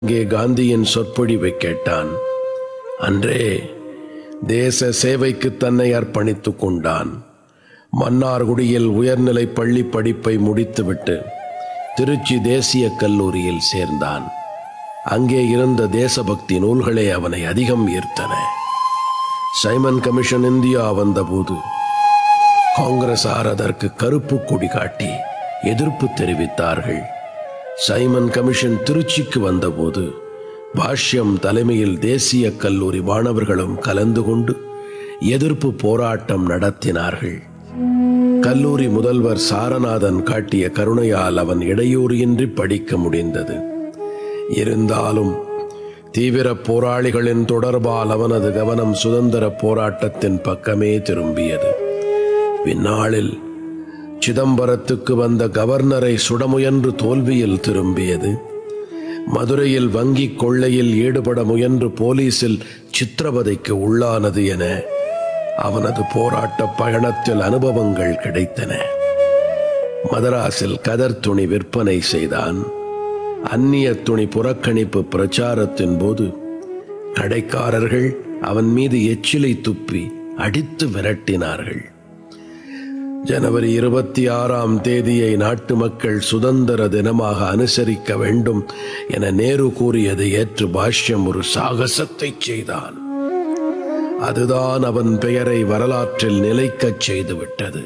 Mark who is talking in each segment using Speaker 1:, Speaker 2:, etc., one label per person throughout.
Speaker 1: அங்கே காந்தியின் சொற்பொழிவை கேட்டான் அன்றே தேச சேவைக்கு தன்னை அர்ப்பணித்துக் கொண்டான் மன்னார்குடியில் உயர்நிலை பள்ளி படிப்பை முடித்துவிட்டு திருச்சி தேசிய கல்லூரியில் சேர்ந்தான் அங்கே இருந்த தேசபக்தி நூல்களே அவனை அதிகம் ஈர்த்தன சைமன் கமிஷன் இந்தியா வந்தபோது காங்கிரசார் அதற்கு கருப்பு கொடி காட்டி எதிர்ப்பு தெரிவித்தார்கள் சைமன் கமிஷன் திருச்சிக்கு வந்தபோது பாஷ்யம் தலைமையில் தேசிய கல்லூரி மாணவர்களும் கலந்து கொண்டு எதிர்ப்பு போராட்டம் நடத்தினார்கள் கல்லூரி முதல்வர் சாரநாதன் காட்டிய கருணையால் அவன் இடையூறின்றி படிக்க முடிந்தது இருந்தாலும் தீவிர போராளிகளின் தொடர்பால் அவனது கவனம் சுதந்திர போராட்டத்தின் பக்கமே திரும்பியது பின்னாளில் சிதம்பரத்துக்கு வந்த கவர்னரை சுட முயன்று தோல்வியில் திரும்பியது மதுரையில் வங்கி கொள்ளையில் ஈடுபட முயன்று போலீசில் சித்திரவதைக்கு உள்ளானது என அவனது போராட்ட பயணத்தில் அனுபவங்கள் கிடைத்தன மதராஸில் கதர் துணி விற்பனை செய்தான் அந்நிய துணி புறக்கணிப்பு பிரச்சாரத்தின் போது கடைக்காரர்கள் அவன் மீது எச்சிலை துப்பி அடித்து விரட்டினார்கள் ஜனவரி இருபத்தி ஆறாம் தேதியை நாட்டு மக்கள் சுதந்திர தினமாக அனுசரிக்க வேண்டும் என நேரு கூறியதை ஏற்று பாஷ்யம் ஒரு சாகசத்தை செய்தான் அதுதான் அவன் பெயரை வரலாற்றில் நிலைக்கச் செய்துவிட்டது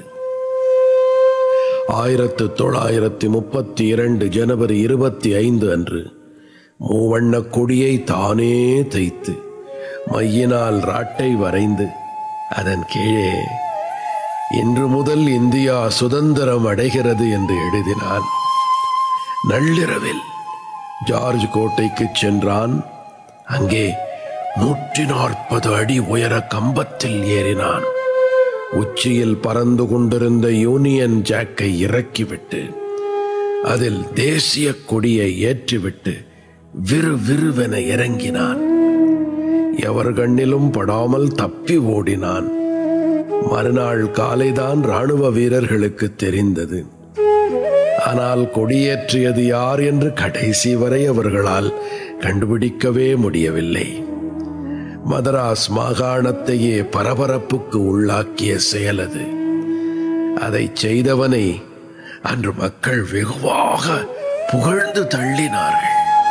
Speaker 1: ஆயிரத்து தொள்ளாயிரத்தி முப்பத்தி இரண்டு ஜனவரி இருபத்தி ஐந்து அன்று மூவண்ண கொடியை தானே தைத்து மையினால் ராட்டை வரைந்து அதன் கீழே இன்று முதல் இந்தியா சுதந்திரம் அடைகிறது என்று எழுதினான் நள்ளிரவில் ஜார்ஜ் கோட்டைக்கு சென்றான் அங்கே நூற்றி நாற்பது அடி உயர கம்பத்தில் ஏறினான் உச்சியில் பறந்து கொண்டிருந்த யூனியன் ஜாக்கை இறக்கிவிட்டு அதில் தேசிய கொடியை ஏற்றிவிட்டு விறு விறுவென இறங்கினான் எவர் கண்ணிலும் படாமல் தப்பி ஓடினான் மறுநாள் காலைதான் ராணுவ வீரர்களுக்கு தெரிந்தது ஆனால் கொடியேற்றியது யார் என்று கடைசி வரை அவர்களால் கண்டுபிடிக்கவே முடியவில்லை மதராஸ் மாகாணத்தையே பரபரப்புக்கு உள்ளாக்கிய செயல் அது அதை செய்தவனை அன்று மக்கள் வெகுவாக புகழ்ந்து தள்ளினார்கள்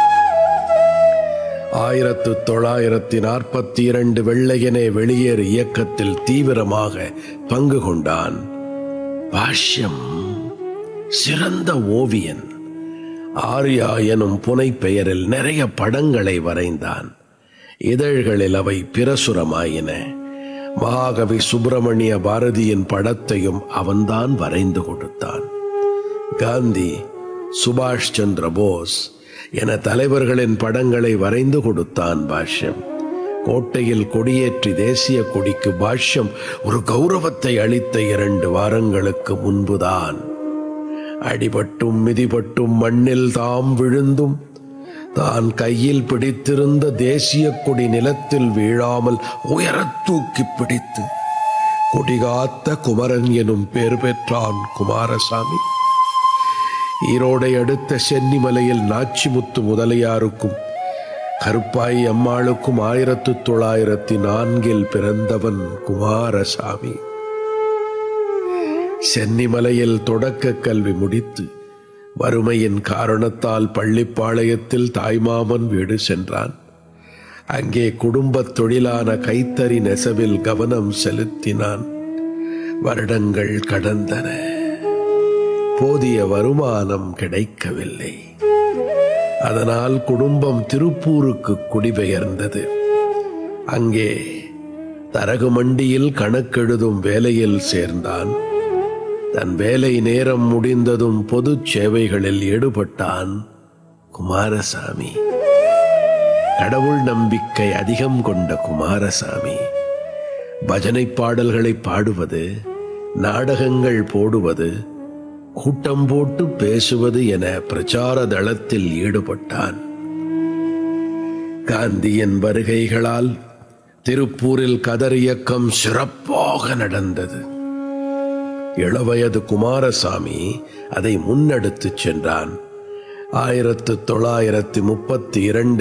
Speaker 1: ஆயிரத்து தொள்ளாயிரத்தி நாற்பத்தி இரண்டு வெள்ளையனே வெளியேறு இயக்கத்தில் தீவிரமாக பங்கு கொண்டான் பாஷ்யம் சிறந்த ஓவியன் ஆர்யா எனும் புனை பெயரில் நிறைய படங்களை வரைந்தான் இதழ்களில் அவை பிரசுரமாயின மகாகவி சுப்பிரமணிய பாரதியின் படத்தையும் அவன்தான் வரைந்து கொடுத்தான் காந்தி சுபாஷ் சந்திர போஸ் என தலைவர்களின் படங்களை வரைந்து கொடுத்தான் பாஷ்யம் கோட்டையில் கொடியேற்றி தேசிய கொடிக்கு பாஷ்யம் ஒரு கௌரவத்தை அளித்த இரண்டு வாரங்களுக்கு முன்புதான் அடிபட்டும் மிதிபட்டும் மண்ணில் தாம் விழுந்தும் தான் கையில் பிடித்திருந்த தேசிய கொடி நிலத்தில் வீழாமல் உயரத் தூக்கி பிடித்து கொடிகாத்த குமரன் எனும் பேர் பெற்றான் குமாரசாமி ஈரோடை அடுத்த சென்னிமலையில் நாச்சிமுத்து முதலியாருக்கும் கருப்பாய் அம்மாளுக்கும் ஆயிரத்து தொள்ளாயிரத்தி நான்கில் பிறந்தவன் குமாரசாமி சென்னிமலையில் தொடக்க கல்வி முடித்து வறுமையின் காரணத்தால் பள்ளிப்பாளையத்தில் தாய்மாமன் வீடு சென்றான் அங்கே குடும்பத் தொழிலான கைத்தறி நெசவில் கவனம் செலுத்தினான் வருடங்கள் கடந்தன போதிய வருமானம் கிடைக்கவில்லை அதனால் குடும்பம் திருப்பூருக்கு குடிபெயர்ந்தது அங்கே தரகு மண்டியில் கணக்கெழுதும் வேலையில் சேர்ந்தான் தன் வேலை நேரம் முடிந்ததும் பொது சேவைகளில் ஈடுபட்டான் குமாரசாமி கடவுள் நம்பிக்கை அதிகம் கொண்ட குமாரசாமி பஜனை பாடல்களை பாடுவது நாடகங்கள் போடுவது கூட்டம் போட்டு பேசுவது என பிரச்சார தளத்தில் ஈடுபட்டான் காந்தியின் வருகைகளால் திருப்பூரில் கதர் இயக்கம் சிறப்பாக நடந்தது இளவயது குமாரசாமி அதை முன்னெடுத்துச் சென்றான் ஆயிரத்து தொள்ளாயிரத்தி முப்பத்தி இரண்டு